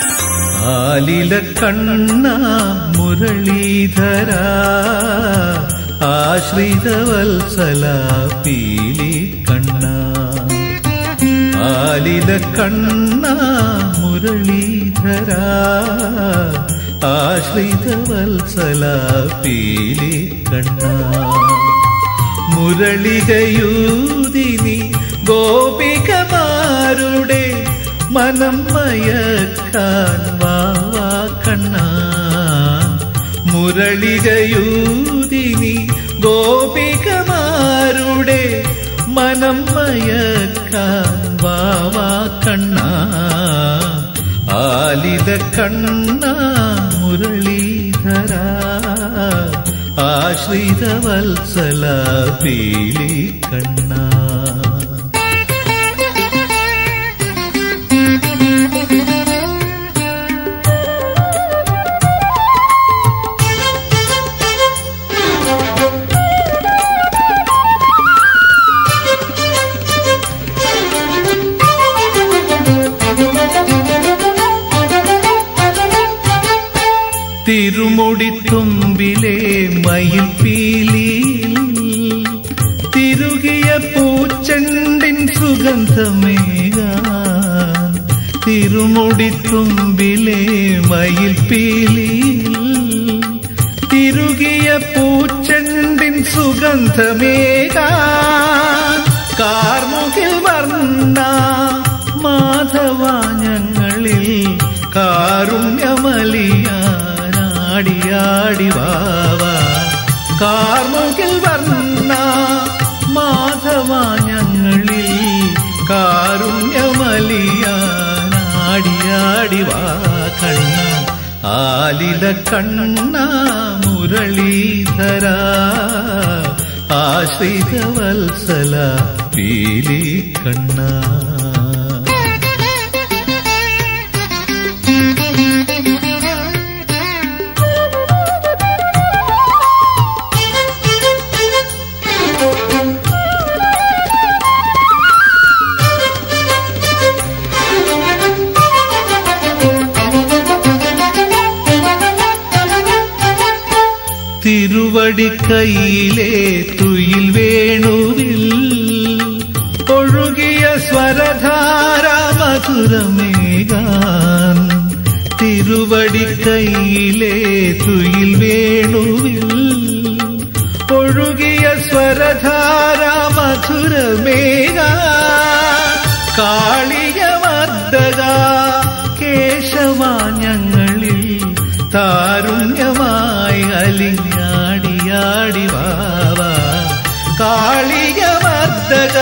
ആലില കണ്ണ മുരളീധര ആശ്രിത വത്സല പീലി കണ്ണ ആലില കണ്ണ മുരളീധര ആശ്രിത വത്സല പീലി കണ്ണ മുരളികയൂതിനി ഗോപികമാരുടെ മനം മയക്കാൻ വാവാ കണ്ണ മുരളികയൂതിനി ഗോപികമാരുടെ മനം മയക്കാൻ വാവാ കണ്ണ ആലിത കണ്ണ മുരളീധര ആശ്രിത വത്സല പീലി കണ്ണ തിരുമുടിത്തുമ്പിലെ മയിൽ പീലിയിൽ തിരുകിയ പൂച്ചെണ്ടിൻ സുഗന്ധമേകാൻ തിരുമുടിത്തുമ്പിലെ മയിൽ പീലിയിൽ തിരുകിയ പൂച്ചെണ്ടിൻ സുഗന്ധമേകാൻ കാർമുകിൽ വർണ്ണ മാധവാഞ്ഞങ്ങളിൽ കാരുണ്യമലിയാനാടിയാടി വാവാ കാർമുകിൽ വർണ്ണ മാധവാഞ്ഞങ്ങളിൽ കാരുണ്യമലിയാനാടിയാടി വാ കണ്ണ ആലില കണ്ണ മുരളീധര ആശ്രിത വത്സല പീലി കണ്ണ തിരുവടിക്കൈയിലെ തുയിൽ വേണുവിൽ ഒഴുകിയ സ്വരധാര മധുരമേകാൻ തിരുവടിക്കൈയിലെ തുയിൽ വേണുവിൽ ഒഴുകിയ സ്വരധാര മധുരമേകാൻ കാളിയമർദ്ദക കേശവാഞ്ഞങ്ങളിൽ താരുണ്യമായി അലിഞ്ഞാടിയാടി വാവാ കാളിയമർദ്ദക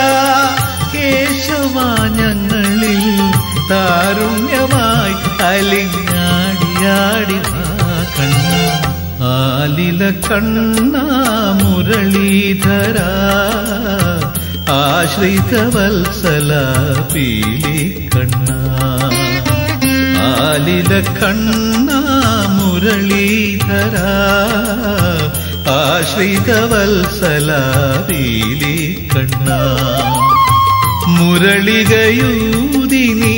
കേശവാഞ്ഞങ്ങളിൽ താരുണ്യമായി അലിഞ്ഞാടിയാടി വാ കണ്ണ ആലില കണ്ണ മുരളീധര ആശ്രിത വത്സല പീലി കണ്ണ ആലില കണ്ണ മുരളീധര ആശ്രിത വത്സല പീലി കണ്ണ മുരളികയൂതിനി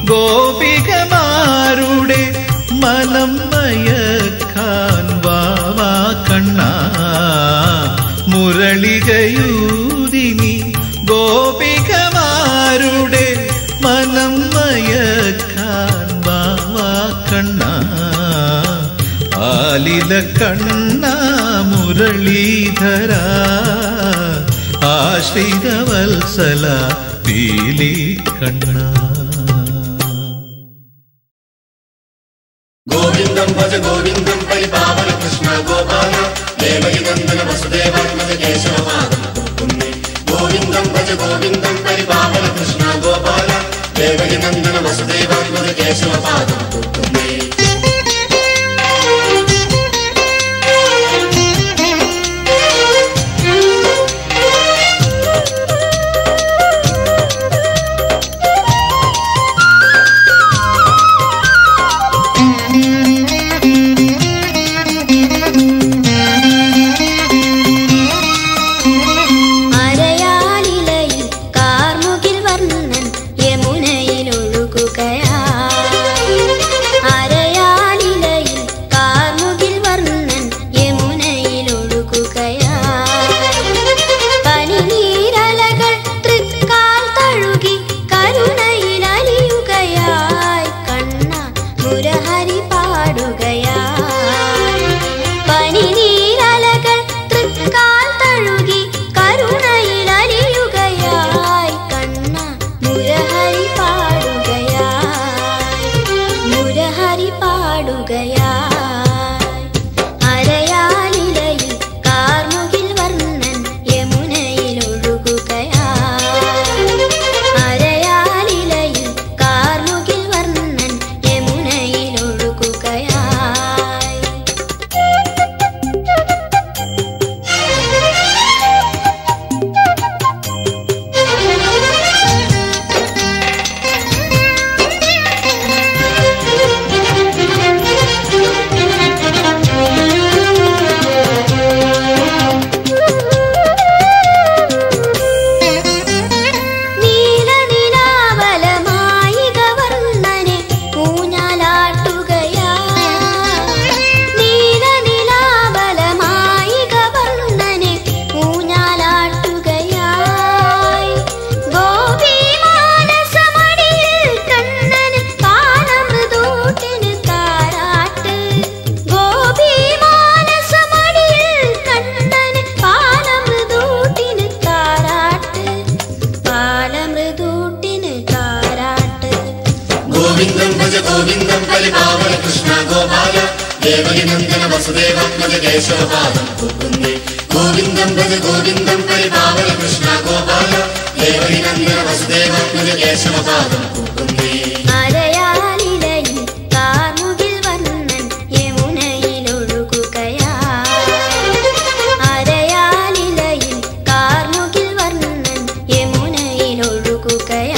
ഗോപികമാരുടെ മനം മയക്കാൻ വാവാ കണ്ണ മുരളികയൂതിനി ഗോപികമാരുടെ മനം മയക്കാൻ വാവാ കണ്ണ ആലില കണ്ണ മുരളീധര ആശ്രിത വത്സല പീലി കണ്ണ ഗോവിന്ദം ഭജ ഗോവിന്ദം പരിപാവന കൃഷ്ണ ഗോപാല ദേവകിനന്ദന വസുദേവാത്മക കേശവപാദം പൂക്കുന്നേ ഗോവിന്ദം ഭജ ഗോവിന്ദം പരിപാവന കൃഷ്ണ ഗോപാല ദേവകിനന്ദന വസുദേവാത്മക കേശവപാദം പൂക്കുന്നേ അരയാലിലയിൽ കാർമുകിൽ വർണ്ണൻ യമുനയിൽ ഒഴുകുകയാ പാടുകയായി അരയാലിലയിൽ കാർമുകിൽ വർണ്ണൻ യമുനയിൽ ഒഴുകുകയായി അരയാലിലയിൽ കാർമുകിൽ വർണ്ണൻ യമുനയിൽ ഒഴുകുകയായി നീലനിലാവലമായി ഗവർണ്ണനെ ഊഞ്ഞാലാട്ടുകയായി നീലനിലാവലമായി ഗവർണ്ണനെ ഊഞ്ഞാലാട്ടുകയായി ഗോപിമാനസമണിയിൽ കണ്ണന് പാലമൃദൂട്ടിന് താരാട്ട് ഗോപിമാനസമണിയിൽ കണ്ണന് പാലമൃദൂട്ടിന് താരാട്ട് പാലമൃദൂട്ടിന് താരാട്ട് ഗോവിന്ദം ഭജ ഗോവിന്ദം പരിപാവന കൃഷ്ണ ഗോപാല ദേവകിനന്ദന വസുദേവാത്മജ കേശവപാദം പൂക്കുന്നേ ഗോവിന്ദം ഭജ ഗോവിന്ദം പരിപാവന കൃഷ്ണ ഗോപാല ദേവകിനന്ദന വസുദേവാത്മജ കേശവപാദം പൂക്കുന്നേ അരയാലിലയിൽ കാർമുകിൽ വർണ്ണൻ യമുനയിൽ ഒഴുകുകയായി അരയാലിലയിൽ കാർമുകിൽ വർണ്ണൻ യമുനയിൽ ഒഴുകുകയായി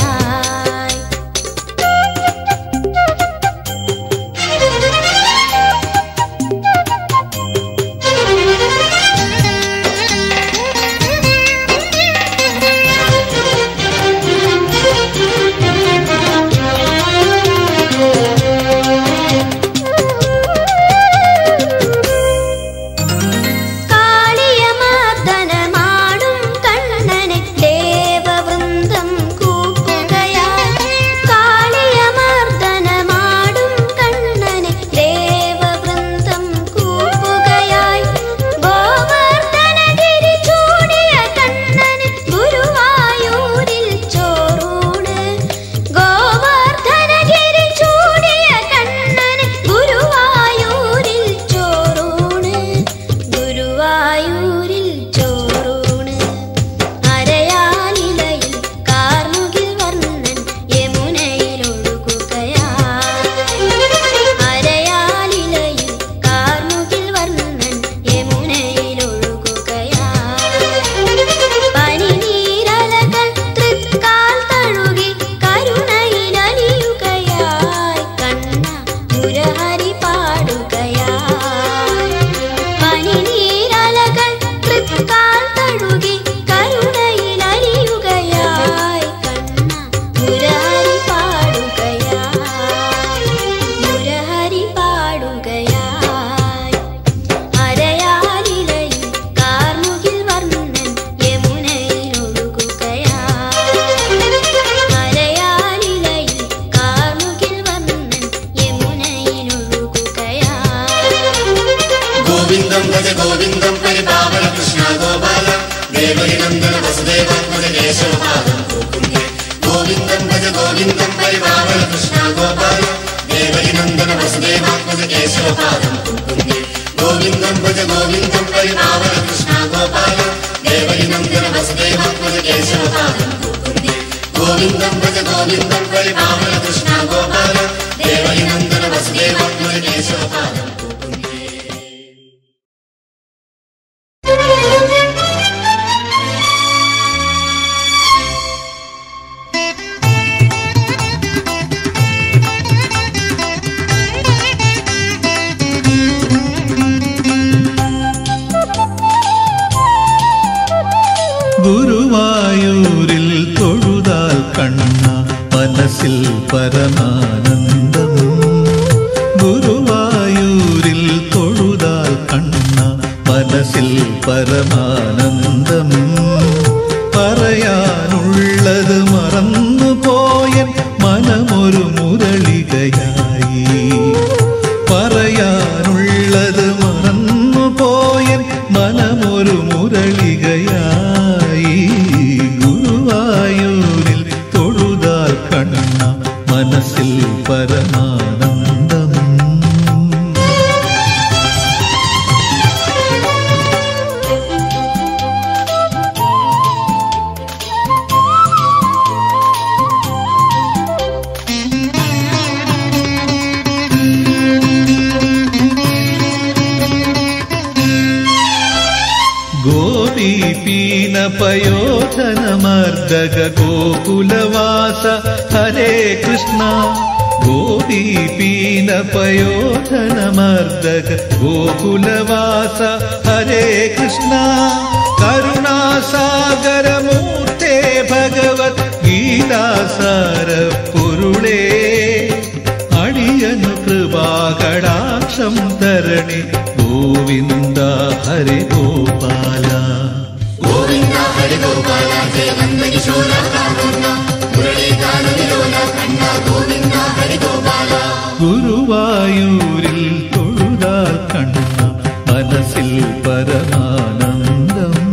കാളിയമർദ്ദനമാടും കണ്ണനെ ദേവവൃന്ദം കൂക്കുകയായി കാളിയമർദ്ദനമാടും കണ്ണനെ ദേവവൃന്ദം കൂക്കുകയായി ഗോവർദ്ധനഗിരി ചൂടിയ കണ്ണന് ഗുരുവായൂരിൽ ചോറൂണ് ഗോവർദ്ധനഗിരി ചൂടിയ കണ്ണന് ഗുരുവായൂരിൽ ചോറൂണ് ഗുരുവായൂരിൽ ചോറൂണ് അരയാലിലയിൽ കാർമുകിൽ വർണ്ണൻ യമുനയിൽ ഒഴുകുകയായി അരയാലിലയിൽ കാർമുകിൽ വർണ്ണൻ യമുനയിൽ ഒഴുകുകയായി പനിനീരലകൾ തൃക്കാൽ തഴുകി കരുണയിലലിയുകയായി കണ്ണ മുരഹരി പാടുകയായി പനിനീരലകൾ തൃക്കാൽ തഴുകി കരുണയിലലിയുകയായി കണ്ണ മുരഹരി പാടുകയായി മുരഹരി പാടുകയായി അരയാലിലയിൽ കാർമുകിൽ വർണ്ണൻ യമുനയിൽ ഒഴുകുകയായി അരയാലിലയിൽ കാർമുകിൽ വർണ്ണൻ യമുനയിൽ ഒഴുകുകയായി ഗോവിന്ദം ഭജ ഗോവിന്ദം പരിപാവന കൃഷ്ണ ഗോപാല ദേവകിനന്ദന വസുദേവാത്മജ കേശവപാദം പൂക്കുന്നേ ഗോവിന്ദം ഭജ ഗോവിന്ദം പരിപാവന കൃഷ്ണ ഗോപാല ദേവകിനന്ദന വസുദേവാത്മജ കേശവപാദം പൂക്കുന്നേ ഗോവിന്ദം ഭജ ഗോവിന്ദം പരിപാവന കൃഷ്ണ ഗോപാല ദേവകിനന്ദന വസുദേവാത്മജ കേശവപാദം പൂക്കുന്നേ ഗോവിന്ദം ഭജ ഗോവിന്ദം പരിപാവന കൃഷ്ണ ഗോപാല ദേവകിനന്ദന വസുദേവാത്മജ കേശവപാദം പൂക്കുന്നേ ഗുരുവായൂരിൽ തൊഴുതാൽ കണ്ണ മനസ്സിൽ പരമാനന്ദം ഗുരുവായൂരിൽ തൊഴുതാൽ കണ്ണ മനസ്സിൽ പരമാനന്ദം പറയാനുള്ളത് മറന്നുപോയ മനമൊരു മുരളികയായി പറയാനുള്ളത് മറന്നുപോയ മനമൊരു മുരളികയായി ഗുരുവായൂരിൽ തൊഴുതാൽ കണ്ണ മനസ്സിൽ പരമാനന്ദം ഗോപീപീന പയോധനമർദ്ദക ഗോകുലവാസ ഹരേ കൃഷ്ണ ഗോപീപീന പയോധനമർദ്ദക ഗോകുലവാസ ഹരേ കൃഷ്ണ കരുണാസാഗരമൂർത്തേ ഭഗവത് ഗീതാസാര പൊരുളേ അടിയനു കൃപാകടാക്ഷം തരണി ഗോവിന്ദ ഹരി ഗോപാല ഗോവിന്ദ ഹരി ഗോപാല ജയ നന്ദകിശോര കാമുന്ന മുരളീകാല വിലോല കണ്ണ ഗോവിന്ദ ഹരി ഗോപാല ഗുരുവായൂരിൽ തൊഴുതാൽ കണ്ണ മനസ്സിൽ പരമാനന്ദം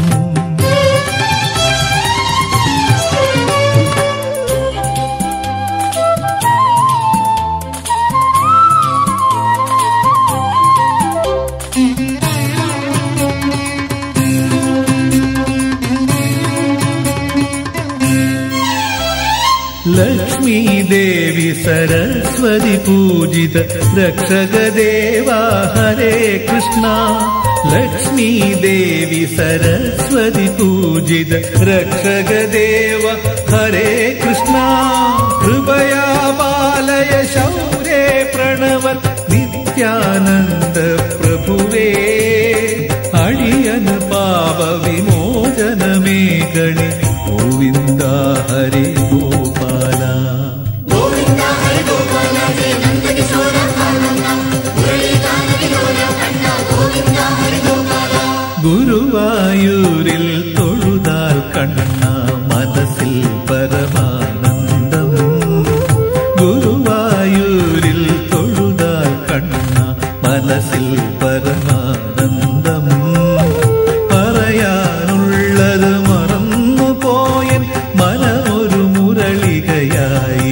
ലക്ഷ്മീ ദേവി സരസ്വതി പൂജിത രക്ഷകദേവാ ഹരേ കൃഷ്ണ ലക്ഷ്മീ ദേവി സരസ്വതി പൂജിത രക്ഷകദേവ ഹരേ കൃഷ്ണ കൃപയാ പാലയ ശൗരേ പ്രണവ നിത്യാനന്ദ പ്രഭുവേ അടിയന് പാപ വിമോചനമേകണി ഗോവിന്ദ ഹരി ഗോപാല ഗോവിന്ദ ഹരി ഗോപാല ജയ നന്ദകിശോര കാമുന്ന മുരളീകാല വിലോല കണ്ണ ഗോവിന്ദ ഹരി ഗോപാല ഗുരുവായൂരിൽ തൊഴുതാൽ കണ്ണ മനസ്സിൽ പരമാനന്ദം ഗുരുവായൂരിൽ തൊഴുതാൽ കണ്ണ മനസ്സിൽ പരമാനന്ദം പറയാനുള്ളത് മറന്നുപോയൻ മനമൊരു മുരളികയായി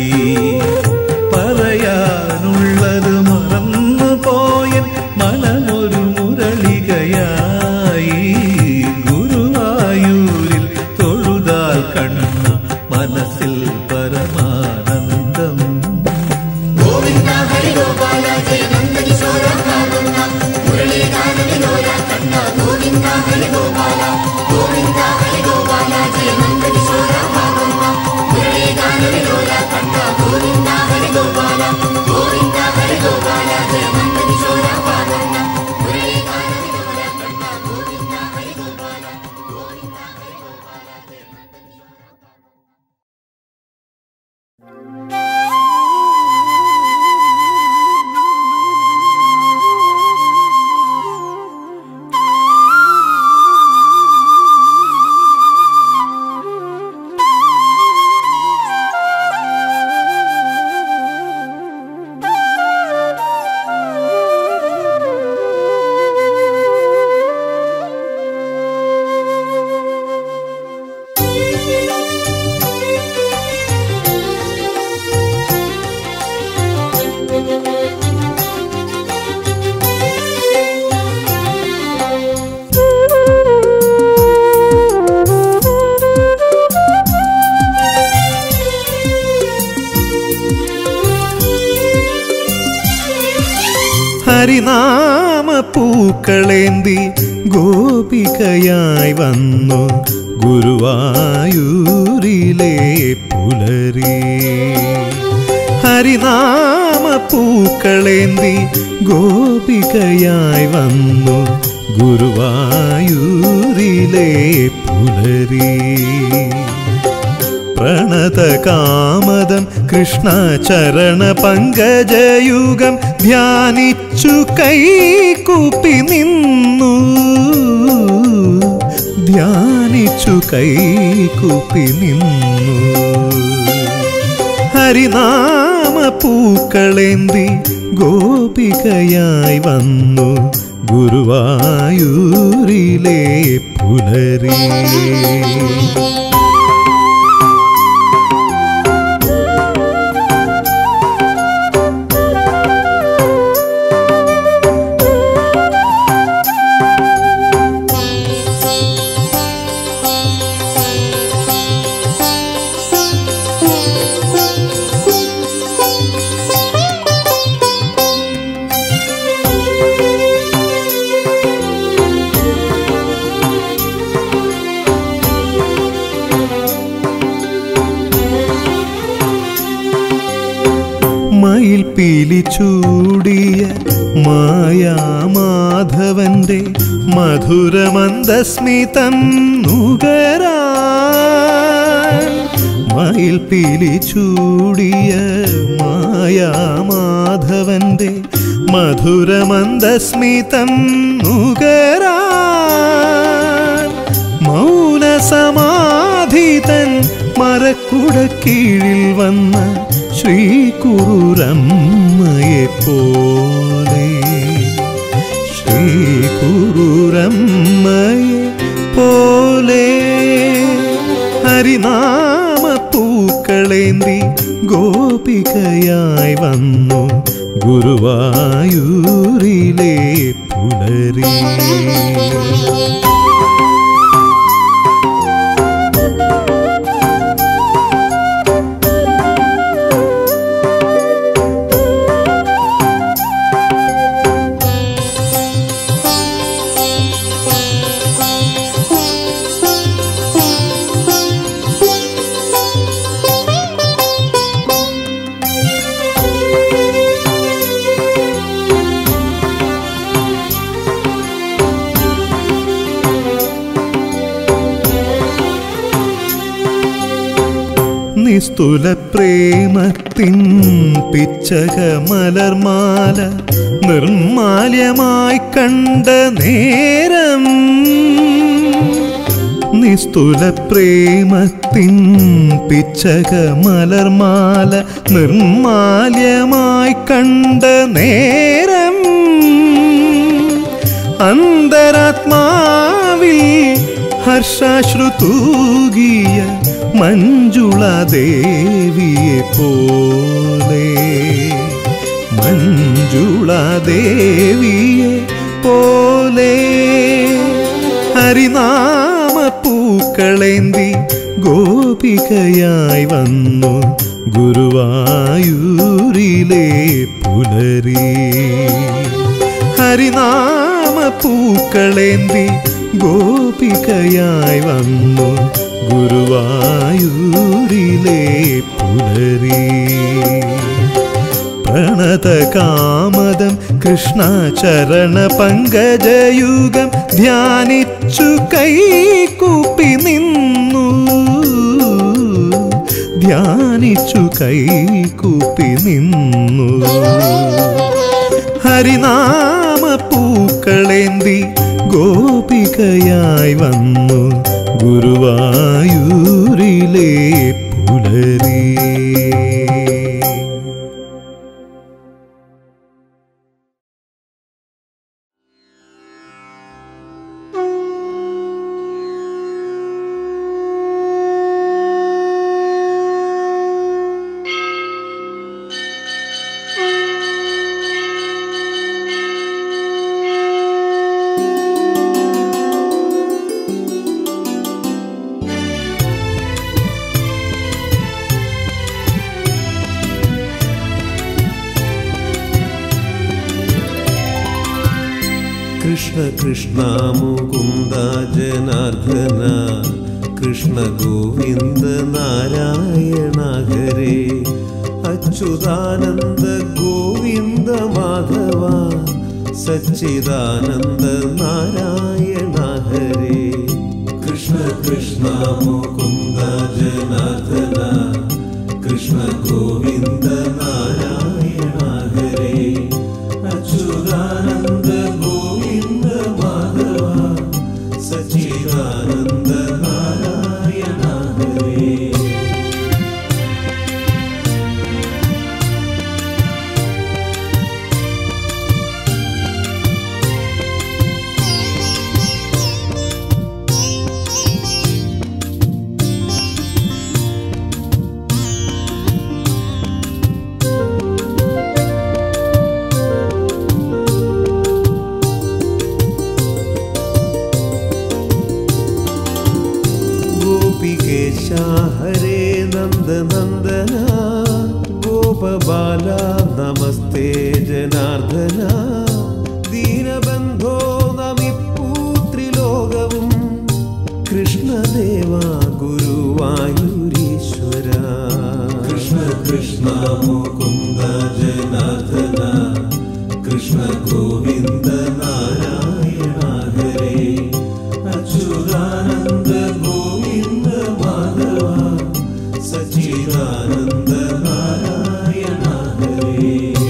പറയാനുള്ളത് മറന്നുപോയൻ മനമൊരു മുരളികയായി ഗുരുവായൂരിൽ തൊഴുതാൽ കണ്ണ മനസ്സിൽ പരമാനന്ദം ഗോവിന്ദ ഹരി ഗോപാല ജയ നന്ദകിശോര കാമുന്ന മുരളീകാല വിലോല കണ്ണ ഗോവിന്ദ ഹരി ഗോപാല ഗോവിന്ദ ഹരി ഗോപാല ജയ നന്ദകിശോര കാമുന്ന മുരളീകാല വിലോല കണ്ണ ഗോവിന്ദ ഹരി ഗോപാല ഗോവിന്ദ ഹരി ഗോപാല ജയ നന്ദകിശോര കാമുന്ന മുരളീകാല വിലോല കണ്ണ ഗോവിന്ദ ഹരി ഗോപാല ഗോവിന്ദ ഹരി ഗോപാല ജയ നന്ദകിശോര ഹരിനാമ പൂക്കളേന്തി ഗോപികയായി വന്നു ഗുരുവായൂരിലെ പുലരി ഹരിനാമ പൂക്കളേന്തി ഗോപികയായി വന്നു ഗുരുവായൂരിലെ പുലരി പ്രണതകാമദം കൃഷ്ണ ചരണ പങ്കജയുഗം ധ്യാനിച്ചു കൈകൂപ്പി നിന്നു ധ്യാനിച്ചു കൈകൂപ്പി നിന്നു ഹരിനാമ പൂക്കളേന്തി ഗോപികയായി വന്നു ഗുരുവായൂരിലെ പുലരി പീലി ചൂടിയ മായാമാധവന്റെ മധുരമന്ദസ്മിതം നുകരാൻ മയിൽ പീലി ചൂടിയ മായാമാധവന്റെ മധുരമന്ദസ്മിതം നുകരാൻ മൗനസമാധിതൻ മരക്കുട കീഴിൽ വന്ന ശ്രീകുറുരമ്മയെ പോലെ ശ്രീകുറുരമ്മയെ പോലെ ഹരിനാമ പൂക്കളേന്തി ഗോപികയായി വന്നു ഗുരുവായൂരിലെ പുലരി നിസ്തുല പ്രേമത്തിൻ പിച്ചക മലർമാല നിർമാല്യമായി കണ്ട നേരം നിസ്തുല പ്രേമത്തിൻ പിച്ചക മലർമാല നിർമാല്യമായി കണ്ട നേരം അന്തരാത്മാവിൽ ഹർഷാശ്രു തൂകിയ മഞ്ജുള ദേവിയെ പോലെ മഞ്ജുള ദേവിയെ പോലെ ഹരിനാമ പൂക്കളേന്തി ഗോപികയായി വന്നു ഗുരുവായൂരിലെ പുലരി ഹരിനാമ പൂക്കളേന്തി ഗോപികയായി വന്നു ഗുരുവായൂരിലെ പുലരി പ്രണതകാമദം കൃഷ്ണചരണ പങ്കജയുഗം ധ്യാനിച്ചു കൈകൂപ്പി നിന്നു ധ്യാനിച്ചു കൈകൂപ്പി നിന്നു ഹരിനാമ പൂക്കളേന്തി ഗോപികയായി വന്നു ഗുരുവായൂരിലെ പുലരി കൃഷ്ണ കൃഷ്ണ മുകുന്ദ ജനാർദ്ദന കൃഷ്ണ ഗോവിന്ദ നാരായണ ഹരേ അച്യുതാനന്ദ ഗോവിന്ദ മാധവ സച്ചിദാനന്ദ നാരായണ ഹരേ കൃഷ്ണ കൃഷ്ണ മുകുന്ദ ജനാർദ്ദന കൃഷ്ണ ഗോവിന്ദ നാരായണ ഹരേ അച്യുതാനന്ദ ഗോവിന്ദ മാധവ സച്ചിദാനന്ദ നാരായണ ഹരേ ഗോപികേശ ഹരേ നന്ദനന്ദന ഗോപബാല നമസ്തേ ജനാർദ്ദന ദീനബന്ധോ നമിപ്പൂത്രിലോകവും കൃഷ്ണദേവ ഗുരുവായൂരീശ്വര കൃഷ്ണ കൃഷ്ണ മുകുന്ദ ജനാർദ്ദന കൃഷ്ണ ഗോവിന്ദ നാരായണ ഹരേ അച്യുതാനന്ദ ഗോവിന്ദ മാധവ സച്ചിദാനന്ദ നാരായണ ഹരേ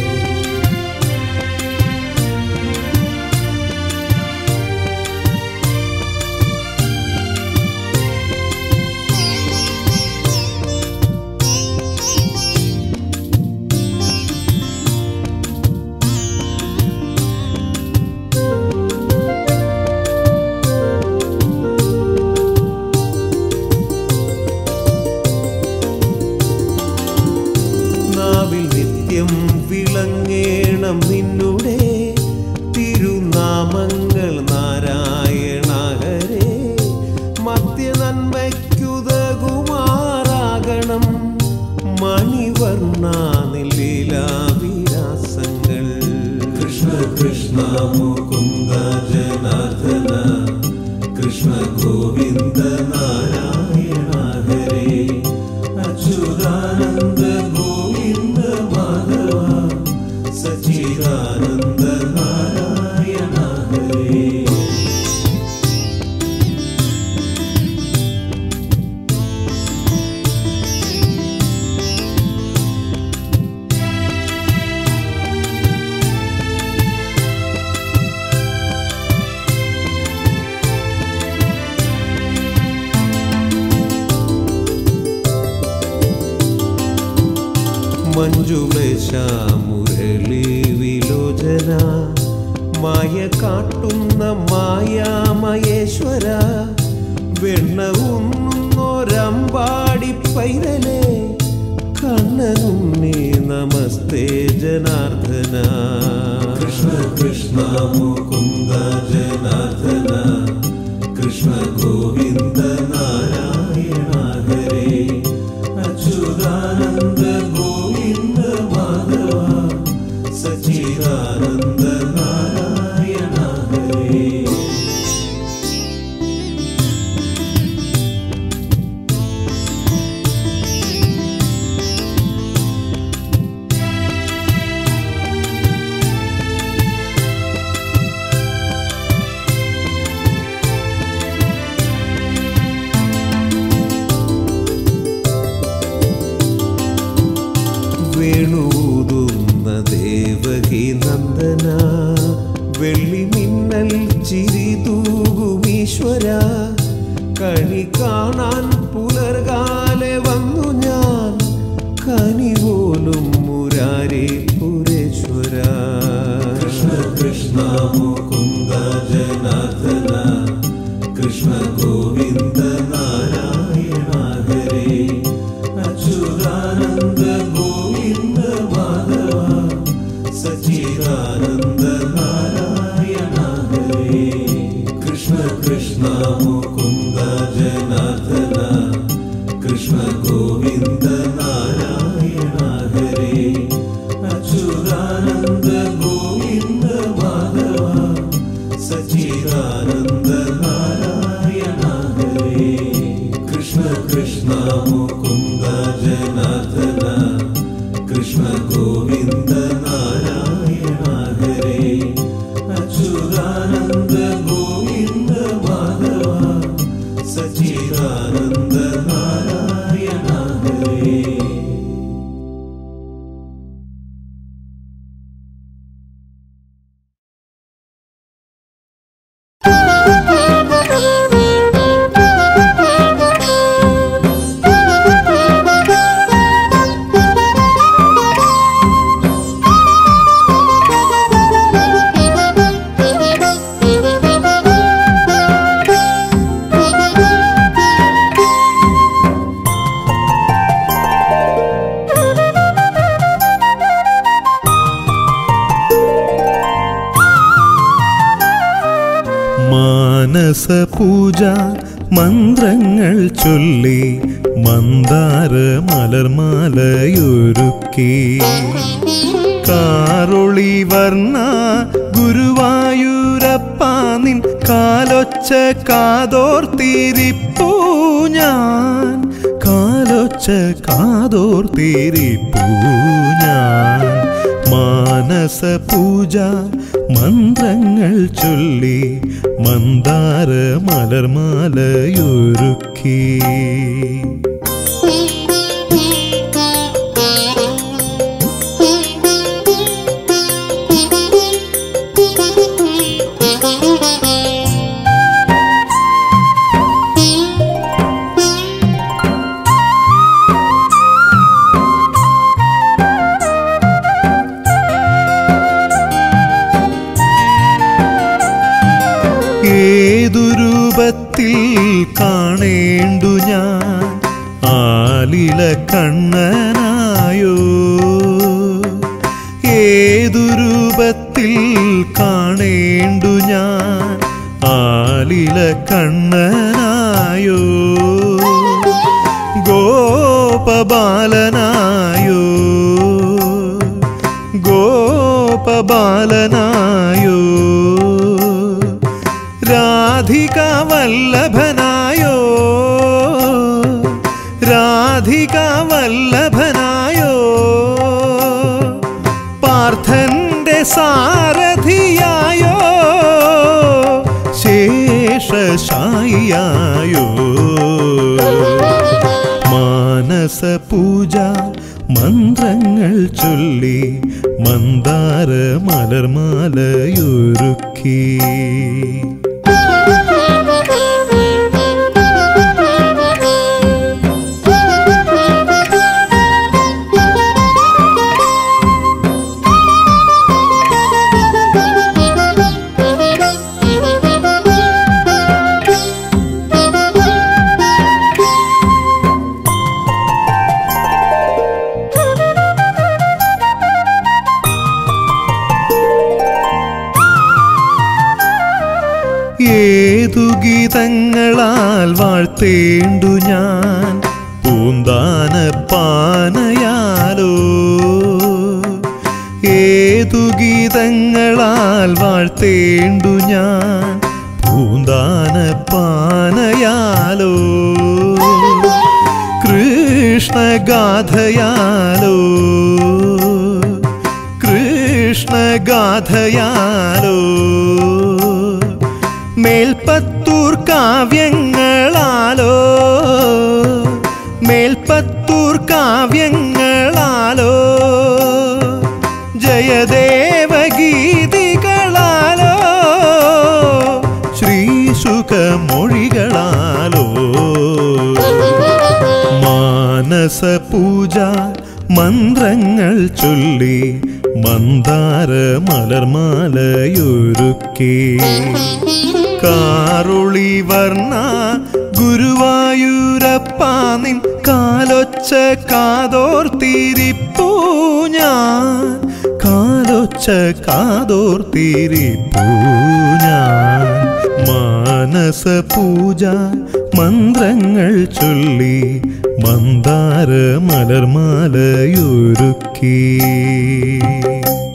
നാവിൽ നിത്യം വിളങ്ങേണം നിന്നുടെ തിരുനാമങ്ങൾ നാരായണ ഹരേ മധ്യ നന്മയ്ക്കുതകുമാറാകണം മണിവർണ്ണ ലീലാവിലാസങ്ങൾ കൃഷ്ണ കൃഷ്ണ മുകുന്ദ ജനാർദ്ദന കൃഷ്ണ ഗോവിന്ദ നാരായണ ഹരേ അച്യുതാനന്ദ ഗോവിന്ദ മാധവ സച്ചിദാനന്ദ നാരായണ ഹരേ മഞ്ജുളേശ മുരളി വിലോചന മായ കാട്ടുന്ന മായാമയേശ്വര വെണ്ണ ഉണ്ണുന്നൊരമ്പാടി പൈരലേ കണ്ണനുണ്ണി നമസ്തേ ജനാർദ്ദന കൃഷ്ണ കൃഷ്ണ മുകുന്ദ ജനാർദ്ദന കൃഷ്ണ ഗോവിന്ദ നാരായണ ഹരേ അച്യുതാനന്ദ ഗോവിന്ദ മാധവ സച്ചിദാനന്ദ നാരായണ ഹരേ വേണൂതുന്ന ദേവകി നന്ദന വെള്ളി മിന്നൽ ചിരി തൂകുമീശ്വര കണി കാണാൻ പുലർകാലെ വന്നു ഞാൻ കനി പോലും മുരാരി പുരേശ്വര കൃഷ്ണ കൃഷ്ണ മുകുന്ദ ജനാർദ്ദന കൃഷ്ണ ഗോവിന്ദ നാരായണ ഹരേ അച്യുതാനന്ദ ഗോവിന്ദ മാധവ സച്ചിദാനന്ദ നാരായണ ഹരേ കൃഷ്ണ കൃഷ്ണ മുകുന്ദ ജനാർദ്ദന കൃഷ്ണ ഗോവിന്ദ നാരായണ ഹരേ അച്യുതാനന്ദ ഗോവിന്ദ മാധവ സച്ചിദാനന്ദ നാരായണ ഹരേ കൃഷ്ണ കൃഷ്ണ മുകുന്ദ ജനാർദ്ദന കൃഷ്ണ ഗോവിന്ദ നാരായണ ഹരേ അച്യുതാനന്ദ ഗോവിന്ദ മാധവ സച്ചിദാനന്ദ നാരായണ ഹരേ മാനസപൂജ മന്ത്രങ്ങൾ ചൊല്ലി മന്ദാര മലർമാലയൊരുക്കി കാറൊളി വർണ്ണ ഗുരുവായൂരപ്പ നിൻ കാലൊച്ച കാതോർത്തിരിപ്പൂ ഞാൻ കാലൊച്ച കാതോർത്തിരിപ്പൂ ഞാൻ മാനസ പൂജ മന്ത്രങ്ങൾ ചൊല്ലി മന്ദാര മലർമാലയൊരുക്കി ഏതു രൂപത്തിൽ കാണേണ്ടു ഞാൻ ആലില കണ്ണനായോ ഏതു രൂപത്തിൽ കാണേണ്ടു ഞാൻ ആലില കണ്ണനായോ ഗോപബാലനായോ ഗോപബാലനായോ രാധിക വല്ലഭനായോ രാധിക വല്ലഭനായോ പാർത്ഥന്റെ സാരഥിയായോ ശേഷശായിയായോ മാനസ പൂജ മന്ത്രങ്ങൾ ചൊല്ലി മന്ദാര മലർമാലയൊരുക്കി ഏതു ഗീതങ്ങളാൽ വാഴ്ത്തേണ്ടു ഞാൻ പൂന്താന പാനയാലോ ഏതു ഗീതങ്ങളാൽ വാഴ്ത്തേണ്ടു ഞാൻ പൂന്താന പാനയാലോ കൃഷ്ണഗാഥയാലോ കൃഷ്ണഗാഥയാലോ മേൽപ്പത്തൂർ കാവ്യങ്ങളാലോ മേൽപ്പത്തൂർ കാവ്യങ്ങളാലോ ജയദേവ ഗീതികളാലോ ശ്രീസുഖമൊഴികളാലോ മാനസ പൂജ മന്ത്രങ്ങൾ ചൊല്ലി മന്ദാര മലർമാലയൊരുക്കി കാറുളി വർണ്ണ ഗുരുവായൂരപ്പ നിൻ കാലൊച്ച കാതോർത്തിരിപ്പൂ ഞാൻ കാലൊച്ച കാതോർത്തിരിപ്പൂ ഞാൻ മാനസ പൂജ മന്ത്രങ്ങൾ ചൊല്ലി മന്ദാര മലർമാലയൊരുക്കി